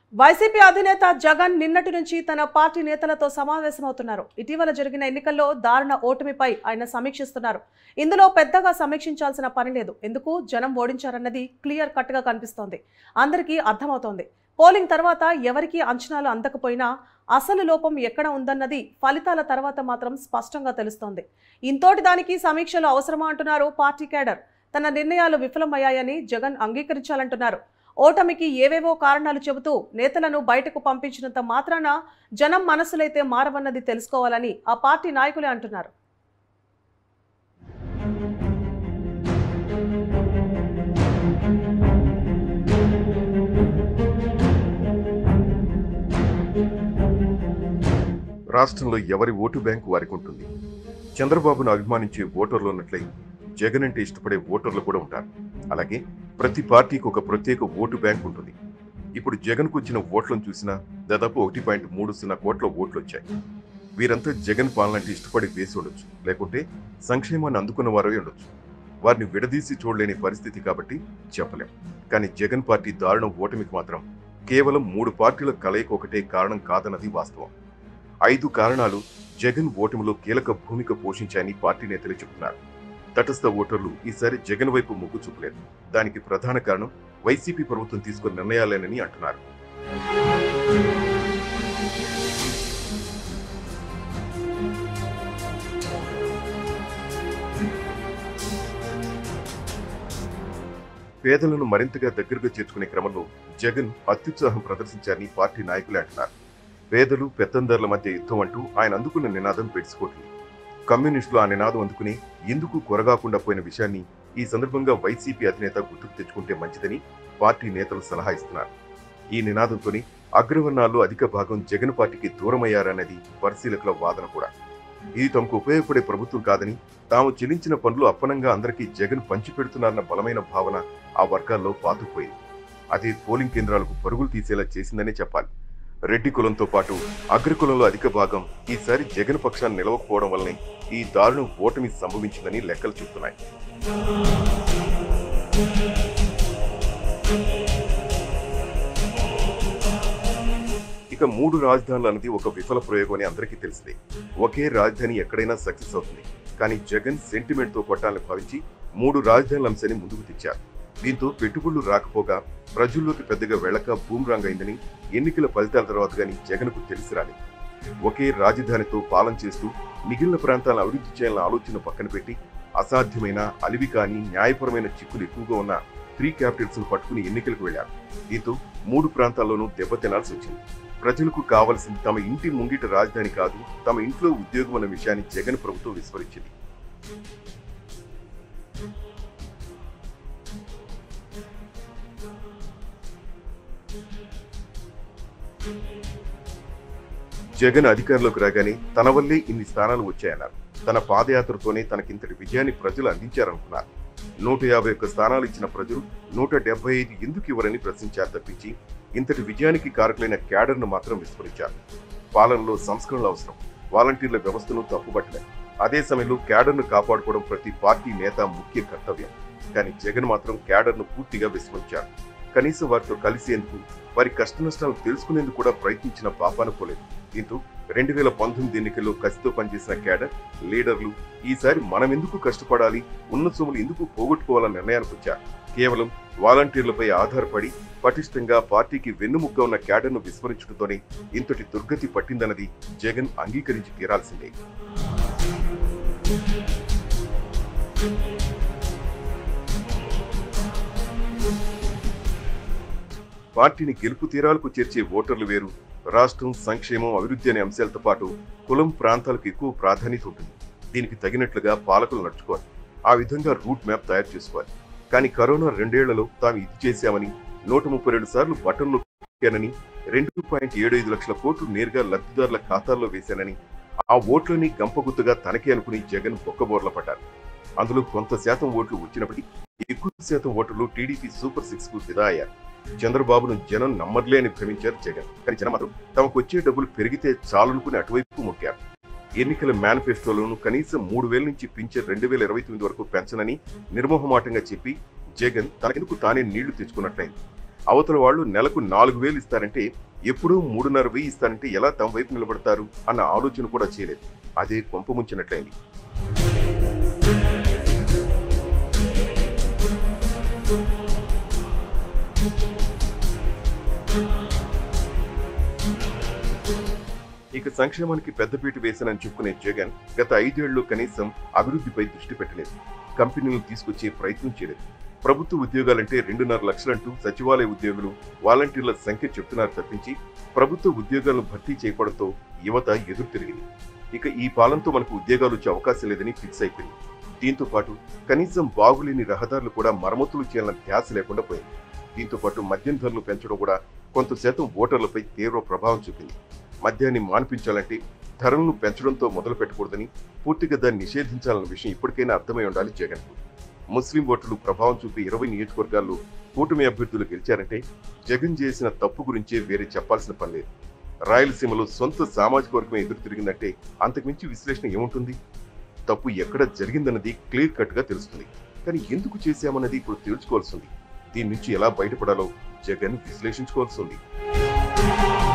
YCP అధినేత జగన్ నిన్నటి నుంచి తన పార్టీ నేతలతో సమావేశమవుతున్నారు ఇటీవల జరిగిన ఎన్నికల్లో దారుణ ఓటమిపై ఆయన సమీక్షిస్తున్నారు ఇందులో పెద్దగా సమీక్షించాల్సిన పని లేదు ఎందుకు జనం ఓడించారన్నది క్లియర్ కట్ గా కనిపిస్తోంది అందరికీ అర్థమవుతోంది పోలింగ్ తర్వాత ఎవరికీ అంచనాలు అందకపోయినా అసలు లోపం ఎక్కడ ఉందన్నది ఫలితాల తర్వాత మాత్రం స్పష్టంగా తెలుస్తోంది ఇంతోటి దానికి సమీక్షలు అవసరమా అంటున్నారు పార్టీ కేడర్ తన నిర్ణయాలు విఫలమయ్యాయని జగన్ అంగీకరించాలంటున్నారు ఓటమికి ఏవేవో కారణాలు చెబుతూ నేతలను బయటకు పంపించినంత మాత్రాన జనం మనసులైతే మారవన్నది తెలుసుకోవాలని ఆ పార్టీ నాయకులే అంటున్నారు రాష్ట్రంలో ఎవరి ఓటు బ్యాంకు వారికి ఉంటుంది చంద్రబాబును అభిమానించే ఓటర్లు ఉన్నట్లే జగన్ అంటే ఇష్టపడే ఓటర్లు కూడా ఉంటారు అలాగే ప్రతి పార్టీకి ఒక ప్రత్యేక ఓటు బ్యాంక్ ఉంటుంది ఇప్పుడు జగన్కు వచ్చిన ఓట్లను చూసినా దాదాపు ఒకటి పాయింట్ మూడు సున్నా కోట్ల ఓట్లు వచ్చాయి వీరంతా జగన్ పాలన అంటే ఇష్టపడి వేసి ఉండొచ్చు లేకుంటే సంక్షేమాన్ని అందుకున్న వారే ఉండొచ్చు వారిని విడదీసి చూడలేని పరిస్థితి కాబట్టి చెప్పలేం కానీ జగన్ పార్టీ దారుణ ఓటమికి మాత్రం కేవలం మూడు పార్టీల కలయిక ఒకటే కారణం కాదన్నది వాస్తవం ఐదు కారణాలు జగన్ ఓటమిలో కీలక భూమిక పోషించాయని పార్టీ నేతలు చెబుతున్నారు తటస్థ ఓటర్లు ఈసారి జగన్ వైపు మొగ్గు చూపలేదు దానికి ప్రధాన కారణం వైసీపీ ప్రభుత్వం తీసుకున్న నిర్ణయాలేనని అంటున్నారు పేదలను మరింతగా దగ్గరగా చేర్చుకునే క్రమంలో జగన్ అత్యుత్సాహం ప్రదర్శించారని పార్టీ నాయకులే అంటున్నారు పేదలు పెత్తందారుల మధ్య యుద్ధం అంటూ ఆయన అందుకున్న నినాదం పెట్టుకోవట్లేదు కమ్యూనిస్టులు ఆ నినాదం అందుకుని ఎందుకు కొరగాకుండా పోయిన విషయాన్ని ఈ సందర్భంగా వైసీపీ అధినేత గుర్తుకు తెచ్చుకుంటే మంచిదని పార్టీ నేతలు సలహా ఇస్తున్నారు ఈ నినాదంతోనే అగ్రవర్ణాల్లో అధిక భాగం జగన్ పార్టీకి దూరమయ్యారన్నది పరిశీలకుల వాదన కూడా ఇది తమకు ఉపయోగపడే ప్రభుత్వం కాదని తాము చెల్లించిన పనులు అప్పనంగా అందరికీ జగన్ పంచిపెడుతున్నారన్న బలమైన భావన ఆ వర్గాల్లో పాతుకుపోయింది అదే పోలింగ్ కేంద్రాలకు పరుగులు తీసేలా చేసిందనే చెప్పాలి రెడ్డి కులంతో పాటు అగ్రకులంలో అధిక భాగం ఈసారి జగన్ పక్షాన్ని నిలవకపోవడం వల్లనే ఈ దారుణం ఓటమి సంభవించిందని లెక్కలు చెబుతున్నాయి ఇక మూడు రాజధానులు అనేది ఒక విఫల ప్రయోగం అని అందరికీ తెలిసిందే ఒకే రాజధాని ఎక్కడైనా సక్సెస్ అవుతుంది కానీ జగన్ సెంటిమెంట్ తో కొట్టాలని భావించి మూడు రాజధానుల అంశాన్ని ముందుకు తెచ్చారు దీంతో పెట్టుబడులు రాకపోగా ప్రజల్లోకి పెద్దగా వెళ్ళక బూమ్రాంగ్ అయిందని ఎన్నికల ఫలితాల తర్వాత గాని జగన్ కు తెలిసి రాలేదు ఒకే రాజధానితో పాలన చేస్తూ మిగిలిన ప్రాంతాలను అభివృద్ధి చేయాలన్న ఆలోచన పక్కన పెట్టి అసాధ్యమైన అలివి కాని న్యాయపరమైన చిక్కులు ఎక్కువగా ఉన్న త్రీ క్యాపిటల్స్ పట్టుకుని ఎన్నికలకు వెళ్లారు దీంతో మూడు ప్రాంతాల్లోనూ దెబ్బతినాల్సి వచ్చింది ప్రజలకు కావలసింది తమ ఇంటి ముంగిట రాజధాని కాదు తమ ఇంట్లో ఉద్యోగం అన్న విషయాన్ని జగన్ ప్రభుత్వం విస్మరించింది జగన్ అధికారంలోకి రాగానే తన వల్లే ఇన్ని స్థానాలు వచ్చాయన్నారు తన పాదయాత్రతోనే తనకింతటి విజయాన్ని ప్రజలు అందించారనుకున్నారు నూట యాభై ఒక్క స్థానాలు ఇచ్చిన ప్రజలు నూట డెబ్బై ఐదు ఎందుకు ఇవ్వరని ప్రశ్నించారు తప్పించి ఇంతటి విజయానికి కారకులైన క్యాడర్ను మాత్రం విస్మరించారు పాలనలో సంస్కరణలు అవసరం వాలంటీర్ల వ్యవస్థను తప్పుపట్టలేదు అదే సమయంలో క్యాడర్ను కాపాడుకోవడం ప్రతి పార్టీ నేత ముఖ్య కర్తవ్యం కానీ జగన్ మాత్రం క్యాడర్ను పూర్తిగా విస్మరించారు కనీసం వారితో కలిసేందుకు వారి కష్ట నష్టాలు తెలుసుకునేందుకు కూడా ప్రయత్నించిన పాపాన పోలేదు దీంతో రెండు వేల పంతొమ్మిది ఎన్నికల్లో కసితో పనిచేసిన క్యాడర్ లీడర్లు ఈసారి మనం ఎందుకు కష్టపడాలి ఉన్న సొమ్ములు ఎందుకు పోగొట్టుకోవాలన్న నిర్ణయానికి వచ్చారు కేవలం వాలంటీర్లపై ఆధారపడి పటిష్టంగా పార్టీకి వెన్నుముక్క ఉన్న క్యాడర్ను విస్మరించడంతోనే ఇంతటి దుర్గతి పట్టిందన్నది జగన్ అంగీకరించి తీరాల్సిందే పార్టీని గెలుపు తీరాలకు చేర్చే ఓటర్లు వేరు రాష్ట్రం సంక్షేమం అభివృద్ధి అనే అంశాలతో పాటు కులం ప్రాంతాలకు ఎక్కువ ప్రాధాన్యత ఉంటుంది దీనికి తగినట్లుగా పాలకులు నడుచుకోవాలి ఆ విధంగా రూట్ మ్యాప్ తయారు చేసుకోవాలి కానీ కరోనా రెండేళ్లలో తాము ఇది చేశామని నూట ముప్పై రెండు సార్లు బటన్లు నొక్కానని రెండు పాయింట్ ఏడు ఐదు లక్షల కోట్లు నేరుగా లబ్ధిదారుల ఖాతాల్లో వేశానని ఆ ఓట్లని గంపగుత్తుగా తనకే అనుకుని జగన్ బొక్కబోర్ల పడ్డారు అందులో కొంత శాతం ఓట్లు వచ్చినప్పటికీ ఎక్కువ శాతం ఓటర్లు టీడీపీ సూపర్ సిక్స్ కు ఫిదా అయ్యారు చంద్రబాబును జనం నమ్మర్లే అని భ్రమించారు జగన్ కానీ జనం మాత్రం తమకు వచ్చే డబ్బులు పెరిగితే చాలనుకుని అటువైపు మొక్కారు ఎన్నికల మేనిఫెస్టోలోనూ కనీసం మూడు వేల నుంచి పింఛన్ రెండు వేల ఇరవై తొమ్మిది వరకు పెంచనని నిర్మోహమాటంగా చెప్పి జగన్ తనకెందుకు తానే నీళ్లు తెచ్చుకున్నట్లయింది అవతల వాళ్ళు నెలకు నాలుగు వేలు ఇస్తారంటే ఎప్పుడూ మూడున్నర వెయ్యి ఇస్తారంటే ఎలా తమ వైపు నిలబడతారు అన్న ఆలోచన కూడా చేయలేదు అదే కొంపముంచినట్లయింది ఇక సంక్షేమానికి పెద్దపీట వేశానని చెప్పుకునే జగన్ గత ఐదేళ్లు కనీసం అభివృద్ధిపై దృష్టి పెట్టలేదు కంపెనీలు తీసుకొచ్చే ప్రయత్నం చేయలేదు ప్రభుత్వ ఉద్యోగాలంటే రెండున్నర లక్షలంటూ సచివాలయ ఉద్యోగులు వాలంటీర్ల సంఖ్య చెప్తున్నారు తప్పించి ప్రభుత్వ ఉద్యోగాలను భర్తీ చేయకపోవడంతో యువత ఎదురు తిరిగింది ఇక ఈ పాలనతో మనకు ఉద్యోగాలు వచ్చే అవకాశం లేదని ఫిక్స్ అయిపోయింది దీంతో పాటు కనీసం బాగులేని రహదారులు కూడా మరమ్మతులు చేయాలన్న ధ్యాస లేకుండా పోయింది దీంతో పాటు మద్యం ధరలు పెంచడం కూడా కొంత శాతం ఓటర్లపై తీవ్ర ప్రభావం చూపింది మద్యాన్ని మాన్పించాలంటే ధరలను పెంచడంతో మొదలు పెట్టకూడదని పూర్తిగా దాన్ని నిషేధించాలన్న విషయం ఇప్పటికైనా అర్థమై ఉండాలి జగన్కు ముస్లిం ఓటర్లు ప్రభావం చూపి ఇరవై నియోజకవర్గాల్లో కూటమి అభ్యర్థులు గెలిచారంటే జగన్ చేసిన తప్పు గురించే వేరే చెప్పాల్సిన పని లేదు రాయలసీమలో సొంత సామాజిక వర్గం ఎదురు తిరిగిందంటే అంతకుమించి విశ్లేషణ ఏముంటుంది తప్పు ఎక్కడ జరిగిందన్నది క్లియర్ కట్ గా తెలుస్తుంది కానీ ఎందుకు చేశామన్నది ఇప్పుడు తెలుసుకోవాల్సింది దీని నుంచి ఎలా బయటపడాలో జగన్ విశ్లేషించుకోవాల్సి ఉంది